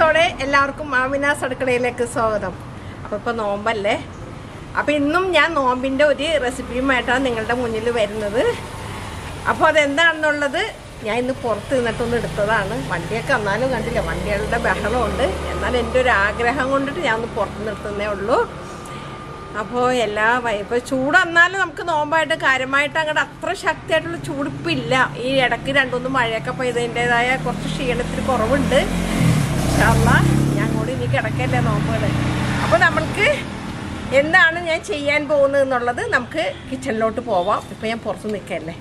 സ്നേഹത്തോടെ എല്ലാവർക്കും മാമിനാസ് അടുക്കളയിലേക്ക് സ്വാഗതം അപ്പോൾ ഇപ്പോൾ നോമ്പല്ലേ അപ്പോൾ ഇന്നും ഞാൻ നോമ്പിൻ്റെ ഒരു റെസിപ്പിയുമായിട്ടാണ് നിങ്ങളുടെ മുന്നിൽ വരുന്നത് അപ്പോൾ അതെന്താണെന്നുള്ളത് ഞാൻ ഇന്ന് പുറത്ത് നിന്നിട്ടൊന്ന് എടുത്തതാണ് വണ്ടിയൊക്കെ എന്നാലും കണ്ടില്ല വണ്ടികളുടെ ബഹളമുണ്ട് എന്നാൽ എൻ്റെ ഒരു ആഗ്രഹം കൊണ്ടിട്ട് ഞാൻ ഒന്ന് പുറത്ത് നിർത്തുന്നേ ഉള്ളൂ അപ്പോൾ എല്ലാ വൈ- ഇപ്പോൾ ചൂട് വന്നാലും നമുക്ക് നോമ്പായിട്ട് കാര്യമായിട്ട് അങ്ങോട്ട് അത്ര ശക്തിയായിട്ടുള്ള ചൂടിപ്പില്ല ഈ ഇടയ്ക്ക് രണ്ടൊന്ന് മഴയൊക്കെ പെയ്തതിൻ്റെതായ കുറച്ച് ക്ഷീണത്തിന് കുറവുണ്ട് അല്ല ഞാൻ കൂടി ഇനി കിടക്കല്ലേ നോമ്പുകൾ അപ്പോൾ നമ്മൾക്ക് എന്താണ് ഞാൻ ചെയ്യാൻ പോകുന്നത് എന്നുള്ളത് നമുക്ക് കിച്ചണിലോട്ട് പോവാം ഇപ്പം ഞാൻ പുറത്ത് നിൽക്കല്ലേ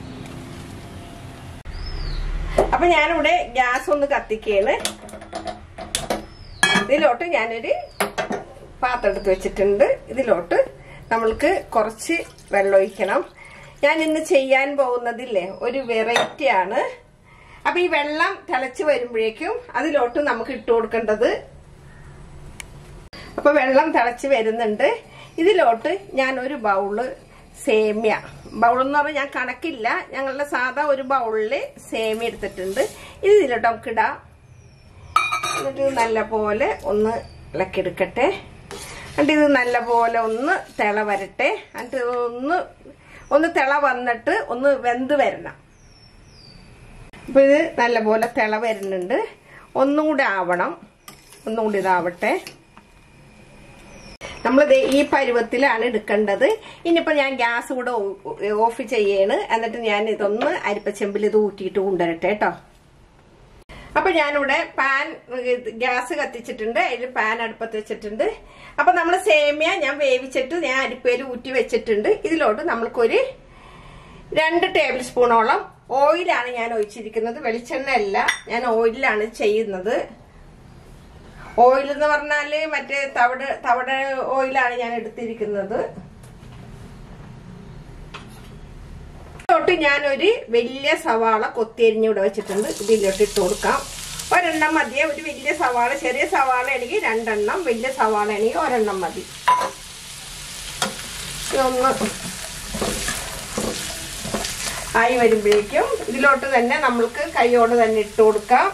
അപ്പം ഞാനിവിടെ ഗ്യാസ് ഒന്ന് കത്തിക്കുകയാണ് ഇതിലോട്ട് ഞാനൊരു പാത്രം എടുത്ത് വെച്ചിട്ടുണ്ട് ഇതിലോട്ട് നമ്മൾക്ക് കുറച്ച് വെള്ളം ഒഴിക്കണം ഞാൻ ഇന്ന് ചെയ്യാൻ പോകുന്നതില്ലേ ഒരു വെറൈറ്റി ആണ് അപ്പൊ ഈ വെള്ളം തിളച്ച് വരുമ്പോഴേക്കും അതിലോട്ട് നമുക്ക് ഇട്ട് കൊടുക്കേണ്ടത് അപ്പൊ വെള്ളം തിളച്ച് വരുന്നുണ്ട് ഇതിലോട്ട് ഞാൻ ഒരു ബൗള് സേമിയ ബൗൾ എന്ന് പറഞ്ഞാൽ ഞാൻ കണക്കില്ല ഞങ്ങളുടെ സാധാ ഒരു ബൗളില് സേമിയ എടുത്തിട്ടുണ്ട് ഇത് ഇതിലോട്ട് നമുക്ക് ഇടാം എന്നിട്ട് നല്ല പോലെ ഒന്ന് ഇളക്കിയെടുക്കട്ടെ എന്നിട്ട് ഇത് നല്ല പോലെ ഒന്ന് തിള വരട്ടെ എന്നിട്ട് ഒന്ന് ഒന്ന് തിള വന്നിട്ട് ഒന്ന് വെന്ത് വരണം അപ്പൊ ഇത് നല്ല പോലെ തിള വരുന്നുണ്ട് ഒന്നും കൂടി ആവണം ഒന്നും കൂടി ഇതാവട്ടെ നമ്മളിത് ഈ പരുവത്തിലാണ് എടുക്കേണ്ടത് ഇനിയിപ്പോ ഞാൻ ഗ്യാസ് കൂടെ ഓഫ് ചെയ്യാണ് എന്നിട്ട് ഞാൻ ഇതൊന്ന് അരിപ്പച്ചെമ്പിൽ ഇത് ഊറ്റിയിട്ട് കൊണ്ടുവരട്ടെ കേട്ടോ അപ്പൊ ഞാനിവിടെ പാൻ ഗ്യാസ് കത്തിച്ചിട്ടുണ്ട് അതിൽ പാൻ അടുപ്പത്ത് വെച്ചിട്ടുണ്ട് അപ്പൊ നമ്മൾ സേമിയ ഞാൻ വേവിച്ചിട്ട് ഞാൻ അരിപ്പയിൽ ഊറ്റി വെച്ചിട്ടുണ്ട് ഇതിലോട്ട് നമ്മൾക്കൊരു രണ്ട് ടേബിൾ സ്പൂണോളം ഓയിലാണ് ഞാൻ ഒഴിച്ചിരിക്കുന്നത് വെളിച്ചെണ്ണ അല്ല ഞാൻ ഓയിലാണ് ചെയ്യുന്നത് ഓയിൽ എന്ന് പറഞ്ഞാല് മറ്റേ തവിട് തവിട് ഓയിലാണ് ഞാൻ എടുത്തിരിക്കുന്നത് ഇതിലോട്ട് ഞാനൊരു വലിയ സവാള കൊത്തിയരിഞ്ഞ് ഇവിടെ വെച്ചിട്ടുണ്ട് ഇതിലോട്ട് ഇട്ട് കൊടുക്കാം ഒരെണ്ണം മതിയെ ഒരു വലിയ സവാള ചെറിയ സവാള ആണെങ്കിൽ രണ്ടെണ്ണം വലിയ സവാള ആണെങ്കിൽ ഒരെണ്ണം മതി ഇതൊന്ന് ആയി വരുമ്പോഴേക്കും ഇതിലോട്ട് തന്നെ നമ്മൾക്ക് കൈയോട് തന്നെ ഇട്ട് കൊടുക്കാം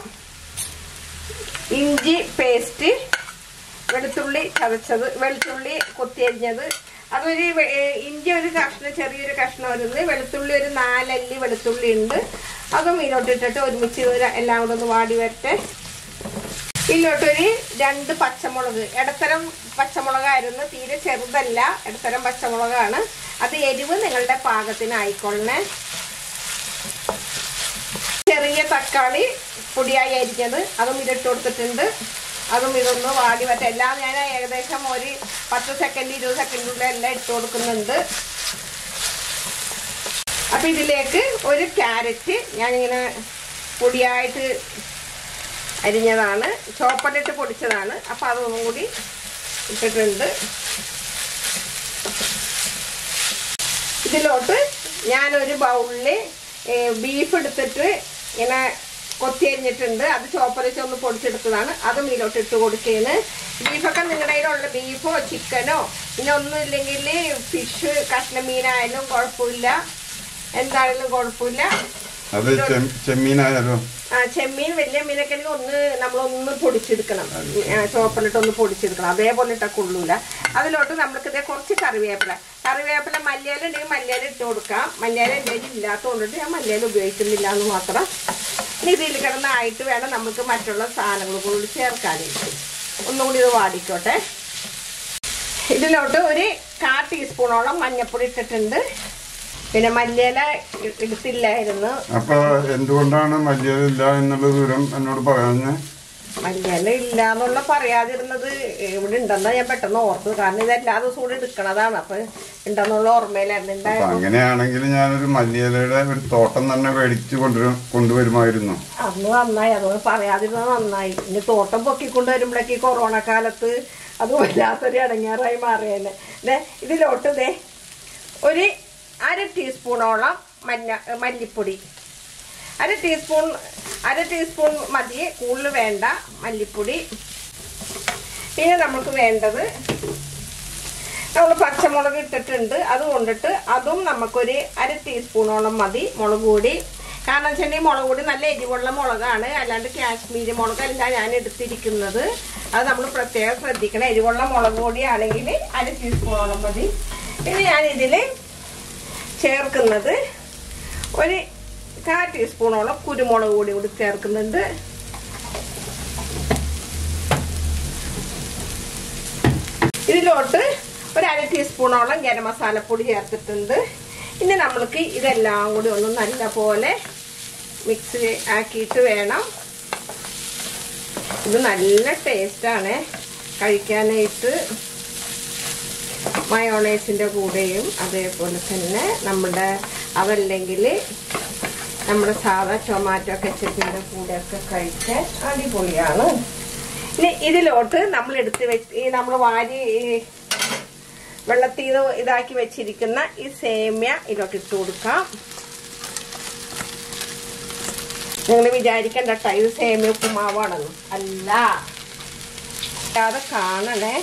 ഇഞ്ചി പേസ്റ്റ് വെളുത്തുള്ളി ചതച്ചത് വെളുത്തുള്ളി കൊത്തിയരിഞ്ഞത് അതൊരു ഇഞ്ചി ഒരു കഷ്ണം ചെറിയൊരു കഷ്ണം വരുന്നത് വെളുത്തുള്ളി ഒരു നാലല്ലി വെളുത്തുള്ളി ഉണ്ട് അതും ഇതിലോട്ടിട്ടിട്ട് ഒരുമിച്ച് എല്ലാം കൂടെ ഒന്ന് വാടി വരട്ടെ ഇതിലോട്ടൊരു രണ്ട് പച്ചമുളക് ഇടത്തരം പച്ചമുളകായിരുന്നു തീരെ ചെറുതല്ല ഇടത്തരം പച്ചമുളകാണ് അത് എരിവ് നിങ്ങളുടെ പാകത്തിനായിക്കൊള്ളണേ ചെറിയ തക്കാളി പൊടിയായി അരിഞ്ഞത് അതും ഇതിട്ട് കൊടുത്തിട്ടുണ്ട് അതും ഇതൊന്ന് വാടി വറ്റ എല്ലാം ഞാൻ ഏകദേശം ഒരു പത്ത് സെക്കൻഡ് ഇരുപത് സെക്കൻഡിനുള്ളിൽ എല്ലാം ഇട്ട് കൊടുക്കുന്നുണ്ട് അപ്പൊ ഇതിലേക്ക് ഒരു ക്യാരറ്റ് ഞാനിങ്ങനെ പൊടിയായിട്ട് അരിഞ്ഞതാണ് ചോപ്പലിട്ട് പൊടിച്ചതാണ് അപ്പൊ അതൊന്നും കൂടി ഇട്ടിട്ടുണ്ട് ഇതിലോട്ട് ഞാനൊരു ബൗളില് ബീഫ് എടുത്തിട്ട് ഇങ്ങനെ കൊത്തി അരിഞ്ഞിട്ടുണ്ട് അത് ചോപ്പർ വെച്ച് ഒന്ന് പൊടിച്ചെടുത്തതാണ് അതും ഇതിലോട്ട് ഇട്ട് കൊടുക്കുകയാണ് ബീഫൊക്കെ നിങ്ങളുടെ കയ്യിലുള്ള ബീഫോ ചിക്കനോ പിന്നെ ഒന്നും ഇല്ലെങ്കിൽ ഫിഷ് കഷ്ണ മീനായാലും കുഴപ്പമില്ല എന്തായാലും കുഴപ്പമില്ല അത് ചെം- ചെമ്മീനായാലോ ആ ചെമ്മീൻ വലിയ മീനൊക്കെ ആണെങ്കിൽ ഒന്ന് നമ്മളൊന്ന് പൊടിച്ചെടുക്കണം ചോപ്പലിട്ട് ഒന്ന് പൊടിച്ചെടുക്കണം അതേപോലെ ഇട്ടാ കൊള്ളൂല അതിലോട്ട് നമ്മൾക്ക് ഇതേ കുറച്ച് കറിവേപ്പില കറിവേപ്പില മല്ലിയില ഉണ്ടെങ്കിൽ മല്ലിയില ഇട്ട് കൊടുക്കാം മല്ലിയില എൻ്റെ കയ്യിൽ ഇല്ലാത്തതുകൊണ്ടിട്ട് ഞാൻ മല്ലിയില ഉപയോഗിക്കുന്നില്ല എന്ന് മാത്രം ഇനി ഇതിൽ കിടന്നായിട്ട് വേണം നമുക്ക് മറ്റുള്ള സാധനങ്ങൾ കൂടി ചേർക്കാനായിട്ട് ഒന്നും കൂടി ഇത് വാടിക്കോട്ടെ ഇതിലോട്ട് ഒരു കാ ടീസ്പൂണോളം മഞ്ഞൾപ്പൊടി ഇട്ടിട്ടുണ്ട് പിന്നെ മല്ലിയില ഇ- എടുത്തില്ലായിരുന്നു അപ്പൊ എന്തുകൊണ്ടാണ് മല്ലിയില എന്നുള്ള വിവരം എന്നോട് പറയാഞ്ഞ് മല്ലിയില ഇല്ല എന്നുള്ള പറയാതിരുന്നത് ഇവിടെ ഉണ്ടെന്നാ ഞാൻ പെട്ടെന്ന് ഓർത്തത് കാരണം ഇത് എല്ലാ ദിവസവും കൂടി എടുക്കണതാണ് അപ്പൊ ഉണ്ടെന്നുള്ള ഓർമ്മയിലായിരുന്നു അപ്പൊ ഉണ്ടായിരുന്നു അങ്ങനെയാണെങ്കിൽ ഞാനൊരു മല്ലിയിലയുടെ ഒരു തോട്ടം തന്നെ മേടിച്ച് കൊണ്ടുവരും കൊണ്ടുവരുമായിരുന്നു അന്ന് നന്നായി അതുകൊണ്ട് പറയാതിരുന്നത് നന്നായി ഇനി തോട്ടം പൊക്കിക്കൊണ്ട് വരുമ്പോഴേക്ക് ഈ കൊറോണ കാലത്ത് അത് വല്ലാത്തൊരു ഇടങ്ങേറായി മാറിയല്ലേ ദേ ഇതിലോട്ട് ദേ ഒരു അര ടീസ്പൂണോളം മഞ്ഞ മല്ലിപ്പൊടി അര ടീസ്പൂൺ അര ടീസ്പൂൺ മതി കൂടുതൽ വേണ്ട മല്ലിപ്പൊടി പിന്നെ നമുക്ക് വേണ്ടത് നമ്മൾ പച്ചമുളക് ഇട്ടിട്ടുണ്ട് അത് കൊണ്ടിട്ട് അതും നമുക്കൊരു അര ടീസ്പൂണോളം മതി മുളക് പൊടി കാരണം വെച്ചിട്ടുണ്ടെങ്കിൽ മുളക് പൊടി നല്ല എരിവുള്ള മുളകാണ് അല്ലാണ്ട് കാശ്മീരി മുളകല്ല ഞാൻ എടുത്തിരിക്കുന്നത് അത് നമ്മൾ പ്രത്യേകം ശ്രദ്ധിക്കണം എരിവുള്ള മുളക് പൊടിയാണെങ്കിൽ അര ടീസ്പൂണോളം മതി പിന്നെ ഞാൻ ഇതിൽ ചേർക്കുന്നത് ഒരു കാ ടീസ്പൂണോളം കുരുമുളക് പൊടി കൂടി ചേർക്കുന്നുണ്ട് ഇതിലോട്ട് ഒരു അര ടീസ്പൂണോളം ഗരം മസാലപ്പൊടി ചേർത്തിട്ടുണ്ട് ഇനി നമ്മൾക്ക് ഇതെല്ലാം കൂടി ഒന്ന് നല്ല പോലെ മിക്സ് ആക്കിയിട്ട് വേണം ഇത് നല്ല ടേസ്റ്റാണ് കഴിക്കാനായിട്ട് മയോണൈസിൻ്റെ കൂടെയും അതേപോലെ തന്നെ നമ്മുടെ അതല്ലെങ്കിൽ നമ്മുടെ സാധാ ടൊമാറ്റോ കെച്ചപ്പിൻ്റെ കൂടെയൊക്കെ കഴിക്കാൻ അടിപൊളിയാണ് ഇനി ഇതിലോട്ട് നമ്മൾ എടുത്ത് വെച്ച് ഈ നമ്മൾ വാരി ഈ വെള്ളത്തിൽ നിന്ന് ഇതാക്കി വെച്ചിരിക്കുന്ന ഈ സേമ്യ ഇതിലോട്ട് ഇട്ട് കൊടുക്കാം നിങ്ങൾ വിചാരിക്കണ്ട ട്ടോ, ഇത് സേമ്യ ഉപ്പുമാവാണെന്ന് അല്ല അത് കാണണേ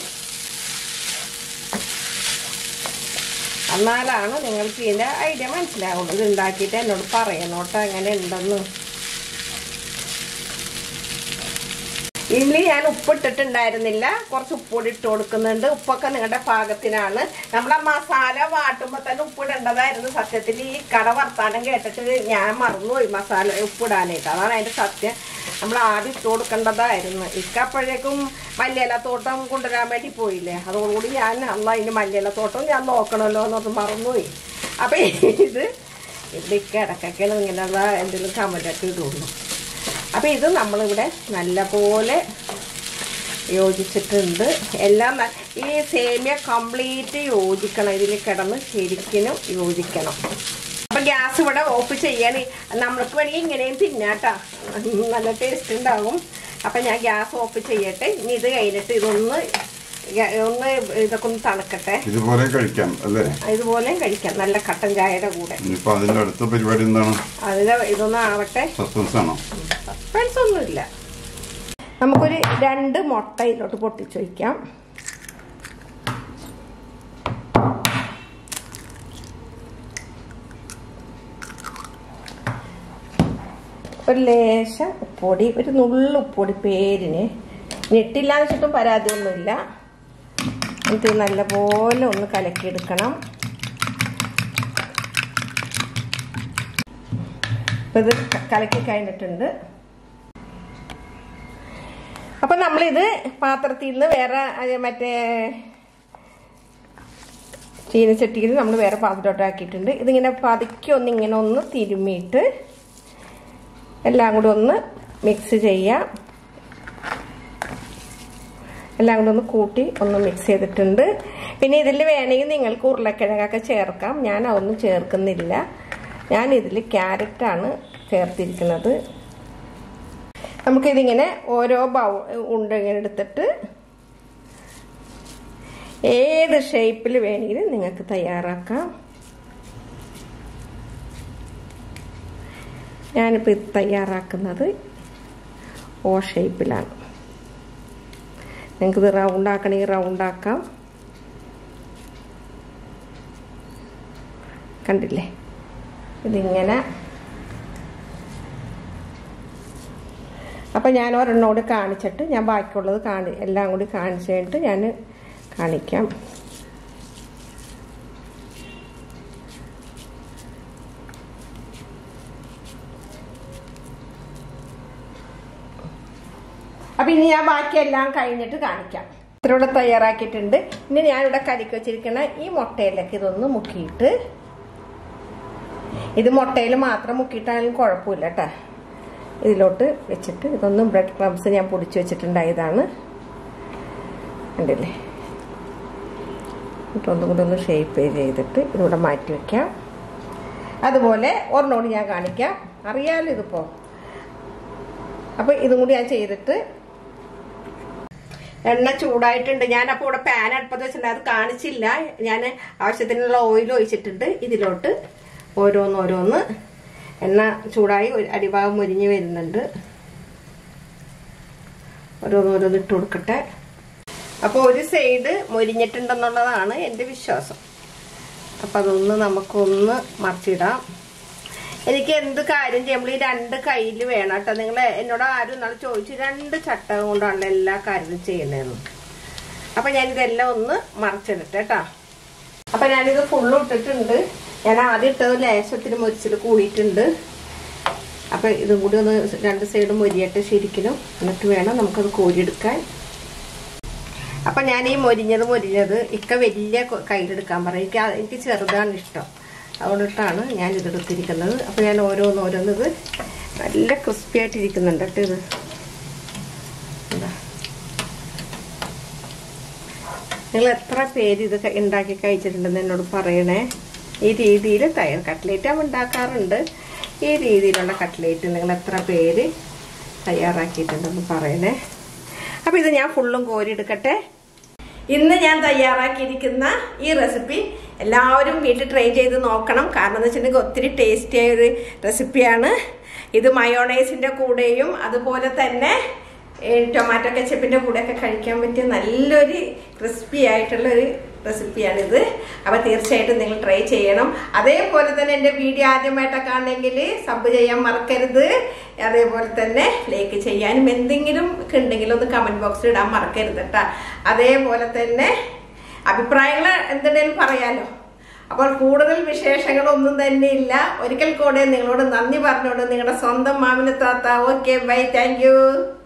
എന്നാലാണ് നിങ്ങൾക്ക് ഇതിന്റെ ഐഡിയ മനസ്സിലാവുള്ളൂ ഇത് ഉണ്ടാക്കിയിട്ട് എന്നോട് പറയണോട്ടോ എങ്ങനെ ഉണ്ടെന്ന് ഇതിൽ ഞാൻ ഉപ്പിട്ടിട്ടുണ്ടായിരുന്നില്ല കുറച്ച് ഉപ്പൊടി ഇട്ട് കൊടുക്കുന്നുണ്ട് ഉപ്പൊക്കെ നിങ്ങളുടെ പാകത്തിനാണ് നമ്മൾ ആ മസാല വാട്ടുമ്പോൾ തന്നെ ഉപ്പിടേണ്ടതായിരുന്നു സത്യത്തിൽ ഈ കട വർത്താനം കേട്ടിട്ട് ഞാൻ മറന്നുപോയി മസാല ഉപ്പിടാനായിട്ട് അതാണ് അതിന്റെ സത്യം നമ്മൾ ആദ്യം ഇട്ട് കൊടുക്കേണ്ടതായിരുന്നു ഇക്കപ്പോഴേക്കും മല്ലിയിലത്തോട്ടം കൊണ്ടുവരാൻ വേണ്ടി പോയില്ലേ അതോടുകൂടി ഞാൻ അന്ന് അതിന് മല്ലിയിലത്തോട്ടം ഞാൻ നോക്കണമല്ലോ എന്നൊന്ന് മറന്നുപോയി അപ്പൊ ഇത് ഇതിക്ക് ഇടയ്ക്കൊക്കെയാണ് ഇങ്ങനെയുള്ള എന്തെങ്കിലും കമന്റൊക്കെ ഇടുള്ളൂ അപ്പൊ ഇത് നമ്മളിവിടെ നല്ലപോലെ യോജിച്ചിട്ടുണ്ട് എല്ലാം ന- ഈ സേമിയ കംപ്ലീറ്റ് യോജിക്കണം ഇതിൽ കിടന്ന് ശരിക്കും യോജിക്കണം അപ്പൊ ഗ്യാസ് ഇവിടെ ഓഫ് ചെയ്യാൻ നമ്മൾക്ക് വേണമെങ്കിൽ ഇങ്ങനെയും തിന്നാട്ടാ നല്ല ടേസ്റ്റ് ഉണ്ടാകും അപ്പൊ ഞാൻ ഗ്യാസ് ഓഫ് ചെയ്യട്ടെ ഇനി ഇത് കഴിഞ്ഞിട്ട് ഇതൊന്ന് ഗ- ഒന്ന് ഇതൊക്കെ ഒന്ന് തണുക്കട്ടെ ഇതുപോലെ കഴിക്കാം അല്ലേ ഇതുപോലെയും കഴിക്കാം നല്ല കട്ടൻ ചായയുടെ കൂടെ ഇനിയിപ്പോ അതിന്റെ അടുത്ത പരിപാടി എന്താണ് അതിന് ഇതൊന്നും ആവട്ടെ സസ്പെൻസ് ആണോ സസ്പെൻസ് ഒന്നുമില്ല നമുക്കൊരു രണ്ട് മുട്ട ഇതിലോട്ട് പൊട്ടിച്ച് വയ്ക്കാം ഒരു ലേശം ഉപ്പൊടി ഒരു നുള്ളു ഉപ്പൊടി പേരിന് ഞെട്ടില്ല എന്ന് വെച്ചിട്ടും പരാതിയൊന്നുമില്ല ഇത് നല്ലപോലെ ഒന്ന് കലക്കിയെടുക്കണം ഇപ്പൊ ഇത് ക- കലക്കി കഴിഞ്ഞിട്ടുണ്ട് അപ്പൊ നമ്മളിത് പാത്രത്തിൽ നിന്ന് വേറെ അത് മറ്റേ ചീനച്ചട്ടിയിൽ നമ്മൾ വേറെ പാത്രത്തോട്ട് ആക്കിയിട്ടുണ്ട് ഇതിങ്ങനെ പതുക്കി ഒന്ന് ഇങ്ങനെ ഒന്ന് തിരുമ്മിയിട്ട് എല്ലാം കൂടി ഒന്ന് മിക്സ് ചെയ്യാം എല്ലാം കൂടി ഒന്ന് കൂട്ടി ഒന്ന് മിക്സ് ചെയ്തിട്ടുണ്ട് പിന്നെ ഇതിൽ വേണമെങ്കിൽ നിങ്ങൾക്ക് ഉരുളക്കിഴങ്ങൊക്കെ ചേർക്കാം ഞാൻ അതൊന്നും ചേർക്കുന്നില്ല ഞാൻ ഇതിൽ ക്യാരറ്റാണ് ചേർത്തിരിക്കുന്നത് നമുക്കിതിങ്ങനെ ഓരോ ബൗ ഉണ്ട ഇങ്ങനെ എടുത്തിട്ട് ഏത് ഷേപ്പിൽ വേണമെങ്കിലും നിങ്ങൾക്ക് തയ്യാറാക്കാം ഞാനിപ്പോൾ ഇത് തയ്യാറാക്കുന്നത് ഓ ഷേപ്പിലാണ് നിങ്ങൾക്കിത് റൗണ്ട് ആക്കണമെങ്കിൽ റൗണ്ട് ആക്കാം കണ്ടില്ലേ ഇതിങ്ങനെ അപ്പം ഞാൻ ഒരെണ്ണം കൂടി കാണിച്ചിട്ട് ഞാൻ ബാക്കിയുള്ളത് കാണി എല്ലാം കൂടി കാണിച്ചു കഴിഞ്ഞിട്ട് ഞാൻ കാണിക്കാം അപ്പം ഇനി ഞാൻ ബാക്കിയെല്ലാം കഴിഞ്ഞിട്ട് കാണിക്കാം ഇത്രയോടെ തയ്യാറാക്കിയിട്ടുണ്ട് ഇനി ഞാനിവിടെ കരിക്ക് വെച്ചിരിക്കുന്ന ഈ മുട്ടയിലേക്ക് ഇതൊന്ന് മുക്കിയിട്ട് ഇത് മുട്ടയിൽ മാത്രം മുക്കിയിട്ടായാലും കുഴപ്പമില്ല കേട്ടോ ഇതിലോട്ട് വെച്ചിട്ട് ഇതൊന്നും ബ്രെഡ് ക്രംസ് ഞാൻ പൊടിച്ച് വെച്ചിട്ടുണ്ടായതാണ് കണ്ടില്ലേ എന്നിട്ട് ഒന്നും കൂടെ ഒന്ന് ഷേപ്പ് ചെയ്തിട്ട് ഇതിവിടെ മാറ്റി വെക്കാം അതുപോലെ ഒരെണ്ണോട് ഞാൻ കാണിക്കാം അറിയാലോ ഇതിപ്പോ അപ്പൊ ഇതും കൂടി ഞാൻ ചെയ്തിട്ട് എണ്ണ ചൂടായിട്ടുണ്ട് ഞാൻ അപ്പോൾ ഇവിടെ പാൻ അടുപ്പത്ത് വെച്ചിട്ടുണ്ട് അത് കാണിച്ചില്ല ഞാൻ ആവശ്യത്തിനുള്ള ഓയിൽ ഒഴിച്ചിട്ടുണ്ട് ഇതിലോട്ട് ഓരോന്നോരോന്ന് എണ്ണ ചൂടായി ഒരു അടിഭാഗം മുരിഞ്ഞ് വരുന്നുണ്ട് ഓരോന്നോരോന്ന് ഇട്ട് കൊടുക്കട്ടെ അപ്പോൾ ഒരു സൈഡ് മൊരിഞ്ഞിട്ടുണ്ടെന്നുള്ളതാണ് എൻ്റെ വിശ്വാസം അപ്പം അതൊന്ന് നമുക്കൊന്ന് മറിച്ചിടാം എനിക്ക് എന്ത് കാര്യം ചെയ്യുമ്പോൾ ഈ രണ്ട് കയ്യിൽ വേണം കേട്ടോ നിങ്ങൾ എന്നോട് ആരും ഇന്നാൾ ചോദിച്ചു രണ്ട് ചട്ടകം കൊണ്ടാണല്ലോ എല്ലാ കാര്യവും ചെയ്യുന്നതെന്ന് അപ്പൊ ഞാനിതെല്ലാം ഒന്ന് മറിച്ചിടട്ടെ കേട്ടോ അപ്പൊ ഞാനിത് ഫുള്ള് ഇട്ടിട്ടുണ്ട് ഞാൻ ആദ്യം ഇട്ടത് ലേശത്തിന് മുരിച്ചിൽ കൂടിയിട്ടുണ്ട് അപ്പൊ ഇതും കൂടി ഒന്ന് രണ്ട് സൈഡും മൊരിയട്ടെ ശരിക്കും എന്നിട്ട് വേണം നമുക്കത് കോരിയെടുക്കാൻ അപ്പൊ ഞാൻ ഈ മൊരിഞ്ഞത് മൊരിഞ്ഞത് ഇക്ക വലിയ കൊ- കയ്യിലെടുക്കാൻ പറയും എനിക്ക് അത് എനിക്ക് ചെറുതാണ് ഇഷ്ടം അതുകൊണ്ടിട്ടാണ് ഞാൻ ഇതെടുത്തിരിക്കുന്നത് അപ്പൊ ഞാൻ ഓരോന്ന് ഓരോന്നത് നല്ല ക്രിസ്പി ആയിട്ട് ഇരിക്കുന്നുണ്ട് കേട്ടോ ഇത് ഇതാ. നിങ്ങൾ എത്ര പേര് ഇത് ക- ഉണ്ടാക്കി കഴിച്ചിട്ടുണ്ടെന്ന് എന്നോട് പറയണേ ഈ രീതിയിൽ തയ്യാർ കട്ട്ലേറ്റ് ആവുമ്പോൾ ഉണ്ടാക്കാറുണ്ട് ഈ രീതിയിലുള്ള കട്ട്ലേറ്റ് നിങ്ങൾ എത്ര പേര് തയ്യാറാക്കിയിട്ടുണ്ടെന്ന് പറയണേ അപ്പോൾ ഇത് ഞാൻ ഫുള്ളും കോരി എടുക്കട്ടെ ഇന്ന് ഞാൻ തയ്യാറാക്കിയിരിക്കുന്ന ഈ റെസിപ്പി എല്ലാവരും വീട്ടിൽ ട്രൈ ചെയ്ത് നോക്കണം കാരണം എന്ന് വെച്ചിട്ടുണ്ടെങ്കിൽ ഒത്തിരി ടേസ്റ്റിയായ ഒരു റെസിപ്പിയാണ് ഇത് മയോണൈസിൻ്റെ കൂടെയും അതുപോലെ തന്നെ ഈ ടൊമാറ്റോ കെച്ചപ്പിൻ്റെ കൂടെയൊക്കെ കഴിക്കാൻ പറ്റിയ നല്ലൊരു ക്രിസ്പി ആയിട്ടുള്ള ഒരു റെസിപ്പിയാണിത് അപ്പോൾ തീർച്ചയായിട്ടും നിങ്ങൾ ട്രൈ ചെയ്യണം അതേപോലെ തന്നെ എൻ്റെ വീഡിയോ ആദ്യമായിട്ടൊക്കെ ആണെങ്കിൽ സബ് ചെയ്യാൻ മറക്കരുത് അതേപോലെ തന്നെ ലൈക്ക് ചെയ്യാനും എന്തെങ്കിലും ഒക്കെ ഉണ്ടെങ്കിൽ ഒന്ന് കമൻറ്റ് ബോക്സിൽ ഇടാൻ മറക്കരുത് കേട്ടോ അതേപോലെ തന്നെ അഭിപ്രായങ്ങൾ എന്തെങ്കിലും പറയാലോ അപ്പോൾ കൂടുതൽ വിശേഷങ്ങളൊന്നും തന്നെ ഇല്ല ഒരിക്കൽ കൂടെ നിങ്ങളോട് നന്ദി പറഞ്ഞുകൊണ്ട് നിങ്ങളുടെ സ്വന്തം മാമിനെ താത്ത ഓക്കെ ബൈ താങ്ക് യു